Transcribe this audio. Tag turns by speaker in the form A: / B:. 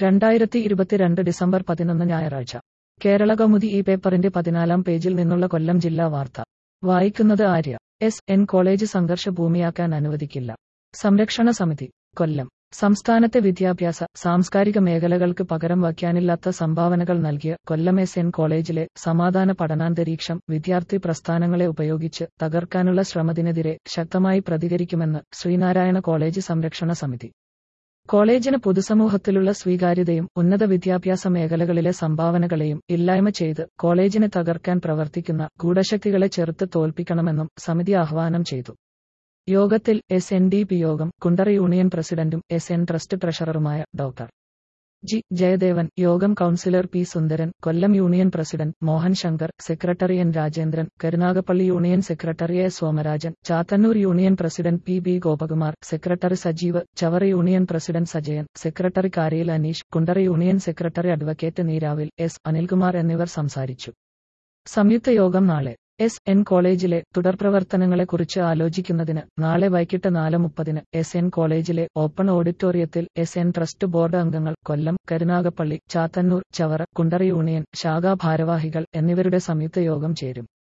A: രണ്ടായിരത്തി ഇരുപത്തിരണ്ട് ഡിസംബർ പതിനൊന്ന് ഞായറാഴ്ച കേരള കൗമുദി ഈ പേപ്പറിന്റെ പതിനാലാം പേജിൽ നിന്നുള്ള കൊല്ലം ജില്ലാ വാർത്ത വായിക്കുന്നത് ആര്യ എസ് എൻ കോളേജ് സംഘർഷ ഭൂമിയാക്കാൻ അനുവദിക്കില്ല സംരക്ഷണ സമിതി കൊല്ലം സംസ്ഥാനത്തെ വിദ്യാഭ്യാസ സാംസ്കാരിക മേഖലകൾക്ക് പകരം വയ്ക്കാനില്ലാത്ത സംഭാവനകൾ നൽകിയ കൊല്ലം എസ് എൻ കോളേജിലെ സമാധാന പഠനാന്തരീക്ഷം വിദ്യാർത്ഥി പ്രസ്ഥാനങ്ങളെ ഉപയോഗിച്ച് തകർക്കാനുള്ള ശ്രമത്തിനെതിരെ ശക്തമായി പ്രതികരിക്കുമെന്ന് ശ്രീനാരായണ കോളേജ് സംരക്ഷണ സമിതി കോളേജിന് പൊതുസമൂഹത്തിലുള്ള സ്വീകാര്യതയും ഉന്നത വിദ്യാഭ്യാസ മേഖലകളിലെ സംഭാവനകളെയും ഇല്ലായ്മ ചെയ്ത് കോളേജിനെ തകർക്കാൻ പ്രവർത്തിക്കുന്ന ഗൂഢശക്തികളെ ചെറുത്ത് തോൽപ്പിക്കണമെന്നും സമിതി ആഹ്വാനം ചെയ്തു യോഗത്തിൽ എസ് എൻ ഡി പി യോഗം കുണ്ടറ യൂണിയൻ പ്രസിഡന്റും എസ് എൻ ട്രസ്റ്റ് ട്രഷററുമായ ഡോക്ടർ ജി ജയദേവൻ യോഗം councillor P Sundaran Kollam union president Mohan Shankar secretary N Rajendran Karunagappally union secretary A Somarajan Chathannoor union president P B Gopakumar secretary Sajeev Chavara union president Sajayan secretary Karayil Aneesh Kundara union secretary advocate Neeravil S Anilkumar എന്നിവർ സംസാരിച്ചു സംയുക്ത യോഗം നാളെ S N കോളേജിലെ തുടർപ്രവർത്തനങ്ങളെക്കുറിച്ച് ആലോചിക്കുന്നതിന് നാളെ വൈകിട്ട് നാല് മുപ്പതിന് എസ് എൻ കോളേജിലെ ഓപ്പൺ ഓഡിറ്റോറിയത്തിൽ എസ് എൻ ട്രസ്റ്റ് ബോർഡ് അംഗങ്ങൾ കൊല്ലം കരുനാഗപ്പള്ളി ചാത്തന്നൂർ ചവറ കുണ്ടറ യൂണിയൻ ശാഖാ ഭാരവാഹികൾ എന്നിവരുടെ സംയുക്ത യോഗം ചേരും